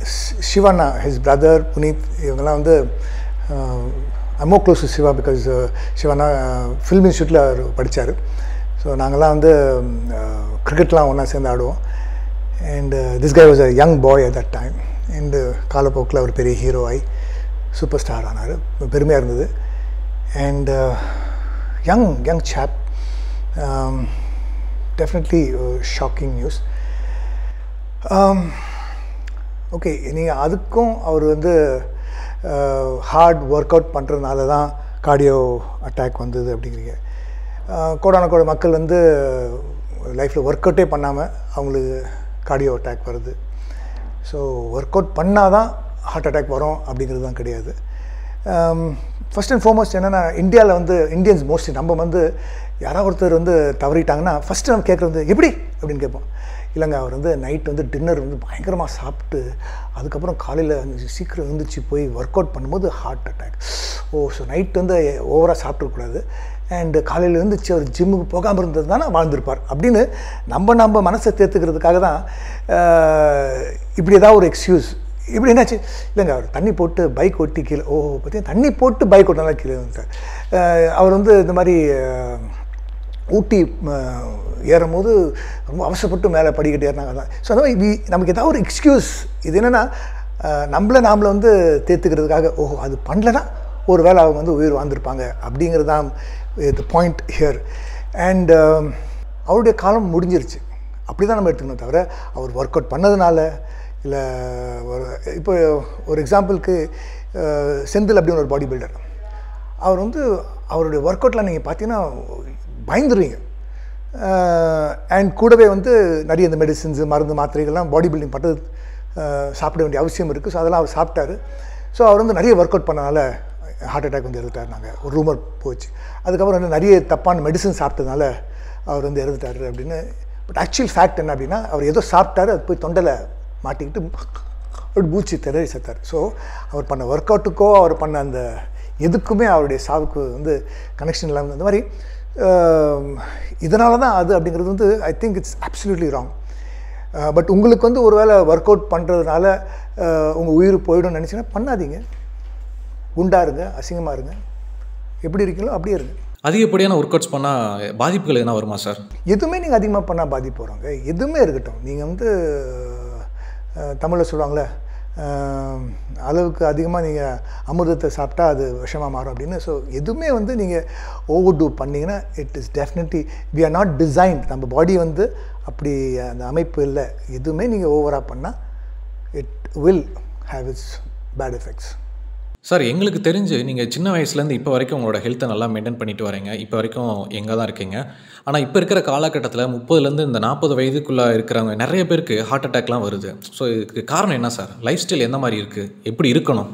Shivanna his brother Puneeth இவங்கெல்லாம் வந்து அமோ close to Shiva because Shivanna film இன்ஸ்டியூட்டில் அவர் படித்தார் ஸோ நாங்கள்லாம் வந்து கிரிக்கெட்லாம் ஒன்றா சேர்ந்து ஆடுவோம் and this guy was a young boy at that time and காலப்போக்கில் அவர் பெரிய ஹீரோ ஆகி சூப்பர் ஸ்டார் ஆனார் பெருமையாக இருந்தது and young young chap definitely shocking news okay நீங்கள் அதுக்கும் அவர் வந்து ஹார்ட் ஒர்க் அவுட் பண்ணுறதுனால தான் கார்டியோ அட்டாக் வந்தது அப்படிங்கிறீங்க கோடான கோட மக்கள் வந்து லைஃப்பில் ஒர்க் அவுட்டே பண்ணாமல் அவங்களுக்கு கார்டியோ அட்டாக் வருது ஸோ ஒர்க் அவுட் பண்ணால் தான் ஹார்ட் அட்டாக் வரும் அப்படிங்கிறது தான் கிடையாது ஃபஸ்ட் அண்ட் ஃபார்மோஸ்ட் என்னென்னா இந்தியாவில் வந்து இந்தியன்ஸ் மோஸ்ட்லி நம்ம வந்து யாராவது ஒருத்தர் வந்து தவறிட்டாங்கன்னா ஃபஸ்ட்டு நம்ம கேட்குறது எப்படி அப்படின்னு கேட்போம் இல்லைங்க அவர் வந்து நைட் வந்து டின்னர் வந்து பயங்கரமாக சாப்பிட்டு அதுக்கப்புறம் காலையில் சீக்கிரம் எழுந்திரிச்சு போய் ஒர்க் அவுட் பண்ணும்போது ஹார்ட் அட்டாக் ஓ ஸோ நைட் வந்து ஓவராக சாப்பிடக்கூடாது அண்டு காலையில் எழுந்திரிச்சு அவர் ஜிம்முக்கு போகாமல் இருந்தது தானே வாழ்ந்திருப்பார் அப்படின்னு நம்ம நம்ம மனசை தேர்த்துக்கிறதுக்காக தான் இப்படி ஏதாவது ஒரு எக்ஸ்கியூஸ் இப்படி என்னாச்சு இல்லைங்க அவர் தண்ணி போட்டு பைக் ஓட்டி கீழே ஓ பார்த்தீங்கன்னா தண்ணி போட்டு பைக் ஓட்டினால கீழே வந்துட்டார் அவர் வந்து இந்த மாதிரி ஊட்டி ஏறும் போது ரொம்ப அவசரப்பட்டு மேலே படிக்கட்டு ஏறினாங்க தான் ஸோ அந்த மாதிரி நமக்கு ஏதாவது ஒரு எக்ஸ்கியூஸ் இது என்னென்னா நம்மளை நாமளை வந்து தேர்த்துக்கிறதுக்காக ஓஹோ அது பண்ணலன்னா ஒரு வேளை அவங்க வந்து உயிர் வாழ்ந்திருப்பாங்க அப்படிங்கிறது தான் த பாயிண்ட் ஹியர் அண்ட் அவருடைய காலம் முடிஞ்சிருச்சு அப்படி தான் நம்ம எடுத்துக்கணும் தவிர அவர் ஒர்க் அவுட் பண்ணதுனால இல்லை ஒரு இப்போ ஒரு எக்ஸாம்பிளுக்கு செந்தில் அப்படின்னு ஒரு பாடி பில்டர் அவர் வந்து அவருடைய ஒர்க் அவுட்லாம் நீங்கள் பார்த்தீங்கன்னா பயந்துருவீங்க அண்ட் கூடவே வந்து நிறைய இந்த மெடிசின்ஸு மருந்து மாத்திரைகள்லாம் பாடி பில்டிங் பண்ணுறது சாப்பிட வேண்டிய அவசியம் இருக்குது ஸோ அதெல்லாம் அவர் சாப்பிட்டாரு ஸோ அவர் வந்து நிறைய ஒர்க் அவுட் பண்ணனால ஹார்ட் அட்டாக் வந்து இறந்துட்டார் நாங்கள் ஒரு ரூமர் போச்சு அதுக்கப்புறம் வந்து நிறைய தப்பான மெடிசன் சாப்பிட்டதுனால அவர் வந்து இறந்துட்டார் அப்படின்னு பட் ஆக்சுவல் ஃபேக்ட் என்ன அப்படின்னா அவர் ஏதோ சாப்பிட்டாரு அது போய் தொண்டையில் மாட்டிக்கிட்டு அப்படி பூச்சி திணறி செத்தார் ஸோ அவர் பண்ண ஒர்க் அவுட்டுக்கோ அவர் பண்ண அந்த எதுக்குமே அவருடைய சாவுக்கு வந்து கனெக்ஷன் இல்லாமல் அந்த மாதிரி இதனால தான் அது அப்படிங்கிறது வந்து I think it's absolutely wrong but உங்களுக்கு வந்து ஒரு வேளை ஒர்க் அவுட் பண்ணுறதுனால உங்கள் உயிர் போயிடும்னு நினச்சிங்கன்னா பண்ணாதீங்க குண்டா இருங்க அசிங்கமாக இருங்க எப்படி இருக்கீங்களோ அப்படியே இருங்க அதிகப்படியான ஒர்க் அவுட்ஸ் பண்ணால் பாதிப்புகள் எதனா வருமா சார் எதுவுமே நீங்கள் அதிகமாக பண்ணால் பாதிப்பு வராங்க எதுவுமே இருக்கட்டும் நீங்கள் வந்து தமிழில் சொல்லுவாங்களே அளவுக்கு அதிகமாக நீங்கள் அமிர்தத்தை சாப்பிட்டா அது விஷமாக மாறும் அப்படின்னு ஸோ எதுவுமே வந்து நீங்கள் ஓவர் டூ பண்ணிங்கன்னா it is definitely we are not designed நம்ம பாடி வந்து அப்படி அந்த அமைப்பு இல்லை எதுவுமே நீங்கள் ஓவராக பண்ணால் it will have its bad effects sir எங்களுக்கு தெரிஞ்சு நீங்கள் சின்ன வயசுலேருந்து இப்போ வரைக்கும் உங்களோட ஹெல்த்தை நல்லா மெயின்டைன் பண்ணிட்டு வரீங்க இப்போ வரைக்கும் எங்கே தான் இருக்கீங்க ஆனால் இப்போ இருக்கிற காலகட்டத்தில் முப்பதுலேருந்து இந்த நாற்பது வயதுக்குள்ளே இருக்கிறவங்க நிறைய பேருக்கு ஹார்ட் அட்டாக்லாம் வருது ஸோ இதுக்கு காரணம் என்ன சார் லைஃப் ஸ்டைல் எந்த மாதிரி இருக்குது எப்படி இருக்கணும்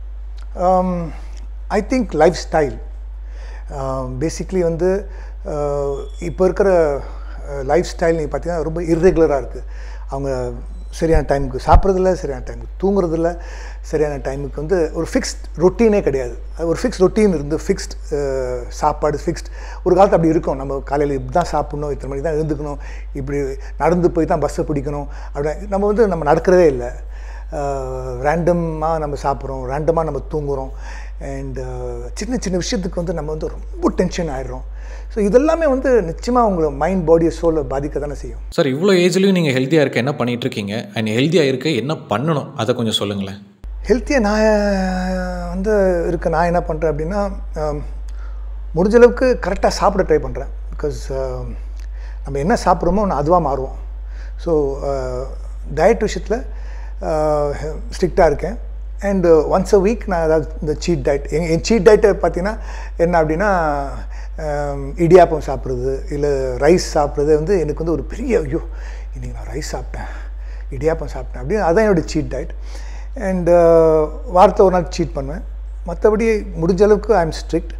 I think lifestyle basically வந்து இப்போ இருக்கிற லைஃப் ஸ்டைல் நீங்கள் பார்த்தீங்கன்னா ரொம்ப இர்ரெகுலராக இருக்குது அவங்க சரியான டைமுக்கு சாப்பிட்றதில்ல சரியான டைமுக்கு தூங்குறதில்ல சரியான டைமுக்கு வந்து ஒரு ஃபிக்ஸ்ட் ரொட்டீனே கிடையாது அது ஒரு ஃபிக்ஸ்ட் ரொட்டீன் இருந்து ஃபிக்ஸ்ட் சாப்பாடு ஃபிக்ஸ்ட் ஒரு காலத்து அப்படி இருக்கும் நம்ம காலையில் இப்படி தான் சாப்பிட்ணும் இத்தனை மணிக்கு தான் எழுந்துக்கணும் இப்படி நடந்து போய் தான் பஸ்ஸை பிடிக்கணும் அப்படி நம்ம வந்து நம்ம நடக்கிறதே இல்லை ரேண்டமாக நம்ம சாப்பிட்றோம் ரேண்டமாக நம்ம தூங்குகிறோம் அண்ட் சின்ன சின்ன விஷயத்துக்கு வந்து நம்ம வந்து ரொம்ப டென்ஷன் ஆகிடுறோம் ஸோ இதெல்லாமே வந்து நிச்சயமாக உங்களை மைண்ட் பாடியை சோலை பாதிக்க தானே செய்யும் சார் இவ்வளோ ஏஜ்லேயும் நீங்கள் ஹெல்த்தியாக இருக்க என்ன பண்ணிகிட்டு இருக்கீங்க அண்ட் ஹெல்த்தியாக இருக்க என்ன பண்ணணும் அதை கொஞ்சம் சொல்லுங்களேன் ஹெல்த்தியாக நான் வந்து இருக்க நான் என்ன பண்ணுறேன் அப்படின்னா முடிஞ்ச அளவுக்கு கரெக்டாக சாப்பிட ட்ரை பண்ணுறேன் பிகாஸ் நம்ம என்ன சாப்பிட்றோமோ ஒன்று அதுவாக மாறுவோம் ஸோ டயட் விஷயத்தில் ஸ்ட்ரிக்டாக இருக்கேன் அண்டு ஒன்ஸ் அ வீக் நான் அதாவது இந்த சீட் டயட் என் என் சீட் டயட்டை பார்த்தீங்கன்னா என்ன அப்படின்னா இடியாப்பம் சாப்பிட்றது இல்லை ரைஸ் சாப்பிட்றது வந்து எனக்கு வந்து ஒரு பெரிய ஐயோ இன்றைக்கி நான் ரைஸ் சாப்பிட்டேன் இடியாப்பம் சாப்பிட்டேன் அப்படின்னு அதுதான் என்னோடய சீட் டயட் அண்டு வாரத்தில் ஒரு நாள் சீட் பண்ணுவேன் மற்றபடி முடிஞ்ச அளவுக்கு ஐ எம் ஸ்ட்ரிக்ட்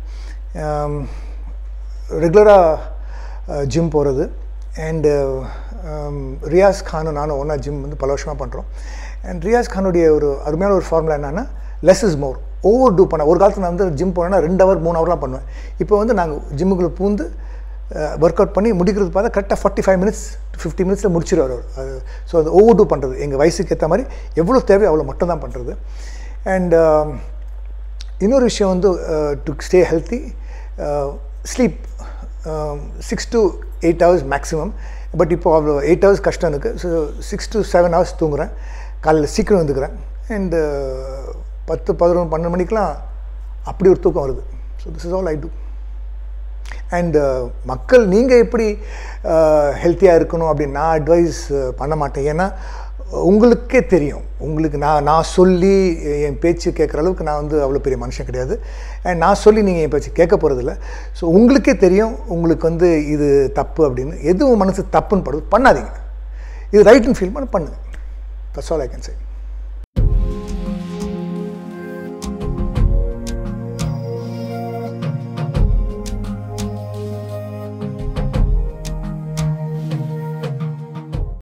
ரெகுலராக ஜிம் போகிறது அண்டு ரியாஸ் கானும் நானும் ஒன்றா ஜிம் வந்து பல வருஷமாக பண்ணுறோம் அண்ட் ரியாஸ் கானுடைய ஒரு அருமையான ஒரு ஃபார்முலா என்னென்னா less is more overdo பண்ண ஒரு காலத்தில் நான் வந்து ஜிம் போனேன்னா ரெண்டு ஹவர் மூணு ஹவர்லாம் பண்ணுவேன் இப்போ வந்து நாங்கள் ஜிம்முக்குள்ளே பூந்து ஒர்க் அவுட் பண்ணி முடிக்கிறது பார்த்தா கரெக்டாக ஃபார்ட்டி ஃபைவ் மினிட்ஸ் ஃபிஃப்டி மினிட்ஸில் முடிச்சிருவார் அவர் அது ஸோ அது ஓவர் டூ பண்ணுறது எங்கள் வயசுக்கு ஏற்ற மாதிரி எவ்வளோ தேவையோ அவ்வளோ மட்டும் தான் பண்ணுறது அண்ட் இன்னொரு விஷயம் வந்து to stay healthy sleep six to eight hours maximum but இப்போ அவ்வளோ எயிட் ஹவர்ஸ் கஷ்டம் இருக்குது so six to seven hours தூங்குறேன் காலையில் சீக்கிரம் வந்துக்கிறேன் அண்டு பத்து பதினொன்று பன்னெண்டு மணிக்கெலாம் அப்படி ஒரு தூக்கம் வருது so this is all I do and மக்கள் நீங்கள் எப்படி ஹெல்த்தியாக இருக்கணும் அப்படின்னு நான் அட்வைஸ் பண்ண மாட்டேன் ஏன்னா உங்களுக்கே தெரியும் உங்களுக்கு நான் நான் சொல்லி என் பேச்சு கேட்குற அளவுக்கு நான் வந்து அவ்வளோ பெரிய மனுஷன் கிடையாது அண்ட் நான் சொல்லி நீங்கள் என் பேச்சு கேட்க போகிறதில்ல ஸோ உங்களுக்கே தெரியும் உங்களுக்கு வந்து இது தப்பு அப்படின்னு எதுவும் மனசு தப்புன்னு படுது பண்ணாதீங்க இது ரைட்டுன்னு ஃபீல் பண்ண பண்ணுங்க that's all I can say